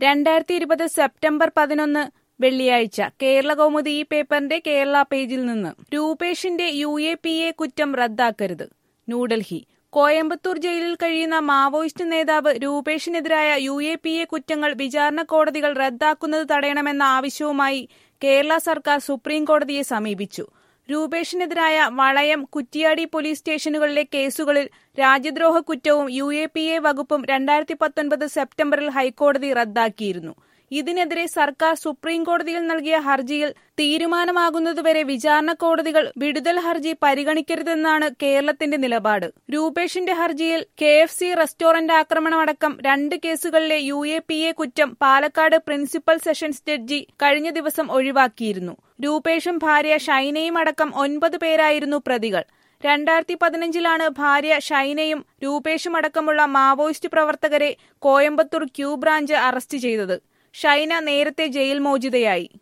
രണ്ടായിരത്തി ഇരുപത് സെപ്റ്റംബർ പതിനൊന്ന് വെള്ളിയാഴ്ച കേരള കൗമുദി ഈ പേപ്പറിന്റെ കേരള പേജിൽ നിന്ന് രൂപേഷിന്റെ യു എ പി എ കുറ്റം റദ്ദാക്കരുത് ന്യൂഡൽഹി കോയമ്പത്തൂർ ജയിലിൽ കഴിയുന്ന മാവോയിസ്റ്റ് നേതാവ് രൂപേഷിനെതിരായ യു എ പി എ കുറ്റങ്ങൾ വിചാരണ കോടതികൾ റദ്ദാക്കുന്നത് തടയണമെന്ന ആവശ്യവുമായി കേരള സർക്കാർ സുപ്രീം കോടതിയെ സമീപിച്ചു രൂപേഷിനെതിരായ വളയം കുറ്റിയാടി പോലീസ് സ്റ്റേഷനുകളിലെ കേസുകളിൽ രാജ്യദ്രോഹ കുറ്റവും യു എ പി എ വകുപ്പും രണ്ടായിരത്തി പത്തൊൻപത് സെപ്റ്റംബറിൽ ഹൈക്കോടതി റദ്ദാക്കിയിരുന്നു ഇതിനെതിരെ സർക്കാർ സുപ്രീം കോടതിയിൽ നൽകിയ ഹർജിയിൽ തീരുമാനമാകുന്നതുവരെ വിചാരണ കോടതികൾ വിടുതൽ ഹർജി പരിഗണിക്കരുതെന്നാണ് കേരളത്തിന്റെ നിലപാട് രൂപേഷിന്റെ ഹർജിയിൽ കെ എഫ് സി റെസ്റ്റോറന്റ് ആക്രമണമടക്കം രണ്ട് കേസുകളിലെ യു എ പി എ കുറ്റം പാലക്കാട് പ്രിൻസിപ്പൽ സെഷൻസ് ജഡ്ജി കഴിഞ്ഞ ദിവസം ഒഴിവാക്കിയിരുന്നു രൂപേഷും ഭാര്യ ഷൈനയും അടക്കം ഒൻപത് പേരായിരുന്നു പ്രതികൾ രണ്ടായിരത്തി പതിനഞ്ചിലാണ് ഭാര്യ ഷൈനയും രൂപേഷും അടക്കമുള്ള മാവോയിസ്റ്റ് പ്രവർത്തകരെ കോയമ്പത്തൂർ ക്യൂ ബ്രാഞ്ച് അറസ്റ്റ് ചെയ്തത് ഷൈന നേരത്തെ ജയിൽ മോചിതയായി